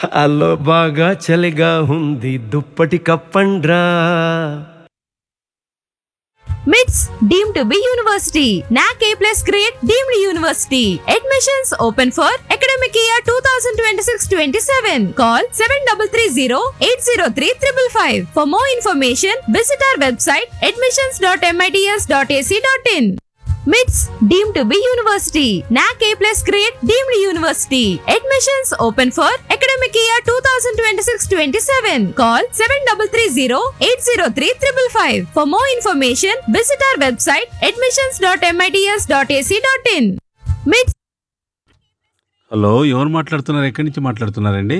అల్లో బాగా చలిగా ఉంది దుప్పటి కప్పండ్రా MITS deemed to be university. NAC A plus grade deemed university. Admissions open for academic year 2026-27. Call 7330-803-555. For more information, visit our website admissions.mits.ac.in. MITS deemed to be university. NAC A plus grade deemed university. Admissions open for academic year 2026-27. Call 7330-803-555. For more information, visit our website admissions.mits.ac.in. MITS hello ఎవరు మాట్లాడుతున్నారు ఎక్కడి నుంచి మాట్లాడుతున్నారండి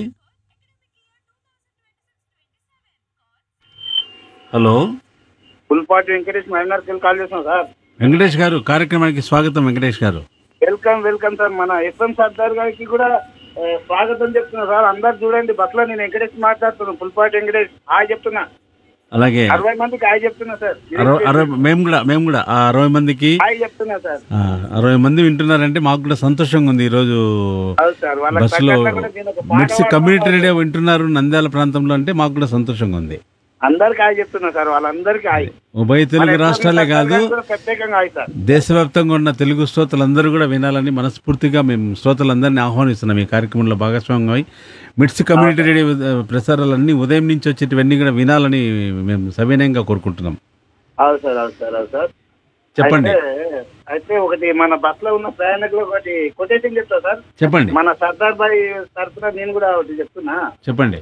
hello Pulpati Venkatesh మైనార్కి call చేస్తున్నాం sir Venkatesh garu కార్యక్రమానికి స్వాగతం Venkatesh garu welcome welcome sir మన ఎఫ్ఎం సర్దార్ గారికి కూడా ఆ, స్వాగతం చెప్తున్నా సార్ అందరు చూడండి బస్సులో నేను వెంకటేష్ మాట్లాడుతున్నాను పుల్పాటి వెంకటేష్ హాయ్ చెప్తున్నా అలాగే అరవై మందికి హాయ్ చెప్తున్నా సార్ అరవై అరవై మేము కూడా మేము కూడా ఆ అరవై మందికి హాయ్ చెప్తున్నా సార్ ఆ, అరవై మంది వింటున్నారంటే మాకు కూడా సంతోషంగా ఉంది ఈరోజు అవును సార్ వాళ్ళ బస్సులో తగ్గట్టు కూడా నేను ఒక పాట మిట్స్ పాడమని కమ్యూనిటీ రేడియో వింటున్నారు నంద్యాల ప్రాంతంలో అంటే మాకు కూడా సంతోషంగా ఉంది అందరికి హాయ్ చెప్తున్నా సార్ వాళ్ళందరికీ హాయ్ ఉభయ తెలుగు రాష్ట్రాలే కాదు కూడా ప్రత్యేకంగా హాయ్ సార్ దేశవ్యాప్తంగా ఉన్న తెలుగు శ్రోతలందరూ కూడా వినాలని మనస్ఫూర్తిగా మేము శ్రోతలందరినీ ఆహ్వానిస్తున్నాం ఈ కార్యక్రమంలో భాగస్వామ్యం అయి మిట్స్ కమ్యూనిటీ రేడియో ఆ, ప్రసారాలన్నీ ఉదయం నుంచి వచ్చేటివన్నీ కూడా వినాలని మేము సవినయంగా కోరుకుంటున్నాం అవును సార్ అవును సార్ అవును సార్ చెప్పండి అయితే- అయితే ఒకటి మన బస్ లో ఉన్న ప్రయాణికులు ఒకటి కొటేషన్ చెప్తా సార్ చెప్పండి మన సర్దార్ బాయ్ తరఫున నేను కూడా ఒకటి చెప్తున్నా చెప్పండి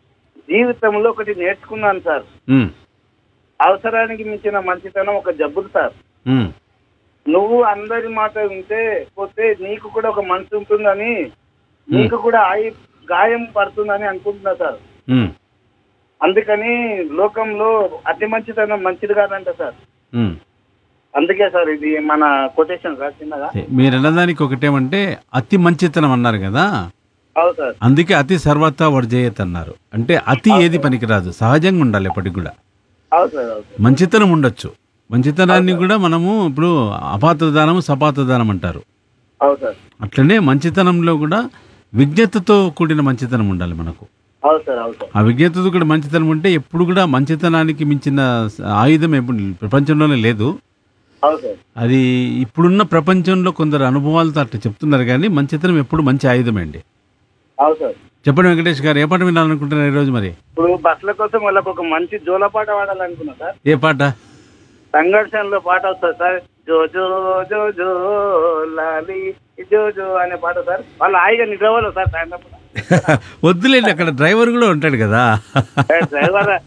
జీవితంలో ఒకటి నేర్చుకున్నాను సార్ ఉమ్, అవసరానికి మించిన మంచితనం ఒక జబ్బులు సార్ ఉమ్, నువ్వు అందరి మాట ఉంటే పోతే నీకు కూడా ఒక మనసు ఉంటుందని నీకు కూడా ఆయి గాయం పడుతుందని అనుకుంటున్నా సార్ ఉమ్, అందుకని లోకంలో అతి మంచితనం మంచిది కాదంట సార్ ఉమ్. అందుకే సార్ ఇది మన కొటేషన్ సార్ చిన్నగా మీరు అన్నదానికి ఒకటేమంటే అతి మంచితనం అన్నారు కదా అవును సార్ అందుకే అతి సర్వతా వర్జయత్ అన్నారు అంటే అతి ఏది పనికిరాదు సహజంగా ఉండాలి ఎప్పటికి కూడా అవును సార్ అవును సార్ మంచితనం ఉండొచ్చు మంచితనాన్ని కూడా మనము ఇప్పుడు అపాతదానం సపాతదానం అంటారు అవును సార్ అట్లనే మంచితనంలో కూడా విజ్ఞతతో కూడిన మంచితనం ఉండాలి మనకు అవును సార్ అవును సార్ ఆ విజ్ఞతతో కూడా మంచితనం ఉంటే ఎప్పుడు కూడా మంచితనానికి మించిన ఆయుధం ఎప్పుడు ప్రపంచంలోనే లేదు అవును సార్ అది ఇప్పుడున్న ప్రపంచంలో కొందరు అనుభవాలతో అట్లా చెప్తున్నారు కానీ మంచితనం ఎప్పుడు మంచి ఆయుధమే అండి అవును సార్ చెప్పండి వెంకటేష్ గారు ఏ పాట వినాలనుకుంటున్నారు ఈరోజు మరి ఇప్పుడు బస్సుల కోసం వాళ్ళకి ఒక మంచి జోలపాట పాడాలనుకున్నా సార్ ఏ పాట సంఘర్షణలో పాట వస్తుంది సార్ జో జో జో జో లాలి జో జో అనే పాట సార్ వాళ్ళు హాయిగా నిద్రపోలేదు సార్ సాయంత్రం పూట. వద్దులేండి అక్కడ డ్రైవర్ కూడా ఉంటాడు కదా ఏ డ్రైవర్